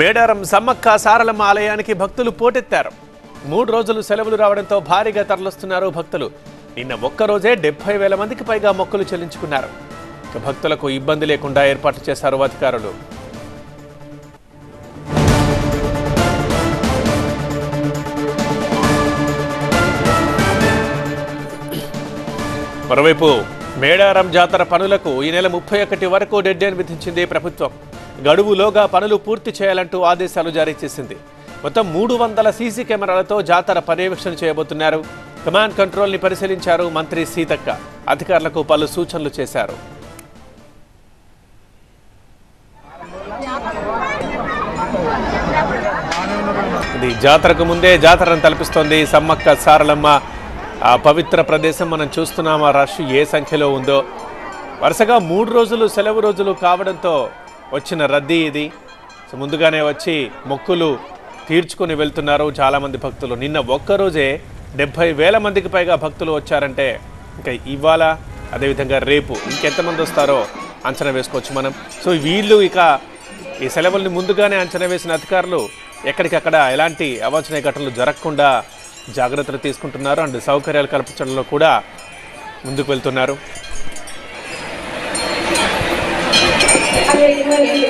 మేడారం సమ్మక్క సారలమ్మ ఆలయానికి భక్తులు పోటెత్తారు మూడు రోజులు సెలవులు రావడంతో భారీగా తరలిస్తున్నారు భక్తులు నిన్న ఒక్కరోజే డెబ్బై వేల మందికి పైగా మొక్కులు చెల్లించుకున్నారు ఇక భక్తులకు ఇబ్బంది లేకుండా ఏర్పాట్లు చేశారు అధికారులు మరోవైపు మేడారం జాతర పనులకు ఈ నెల ముప్పై ఒకటి వరకు డెడ్లైన్ విధించింది ప్రభుత్వం గడువులోగా పనులు పూర్తి చేయాలంటూ ఆదేశాలు జారీ చేసింది మొత్తం మూడు వందల సీసీ కెమెరాలతో జాతర పర్యవేక్షణ చేయబోతున్నారు కమాండ్ కంట్రోల్ని పరిశీలించారు మంత్రి సీతక్క అధికారులకు పలు సూచనలు చేశారు ఇది జాతరకు ముందే జాతరను తలపిస్తోంది సమ్మక్క సారలమ్మ ఆ పవిత్ర ప్రదేశం మనం చూస్తున్నాం ఆ రష్ ఏ సంఖ్యలో ఉందో వరుసగా మూడు రోజులు సెలవు రోజులు కావడంతో వచ్చిన రద్దీ ఇది సో ముందుగానే వచ్చి మొక్కులు తీర్చుకొని వెళ్తున్నారు చాలామంది భక్తులు నిన్న ఒక్కరోజే డెబ్భై వేల మందికి పైగా భక్తులు వచ్చారంటే ఇంకా ఇవాళ అదేవిధంగా రేపు ఇంకెంతమంది వస్తారో అంచనా వేసుకోవచ్చు మనం సో వీళ్ళు ఇక ఈ సెలవుల్ని ముందుగానే అంచనా వేసిన అధికారులు ఎక్కడికక్కడ ఎలాంటి అవాంఛనీయ ఘటనలు జరగకుండా జాగ్రత్తలు తీసుకుంటున్నారు అండ్ సౌకర్యాలు కల్పించడంలో కూడా ముందుకు వెళ్తున్నారు అదే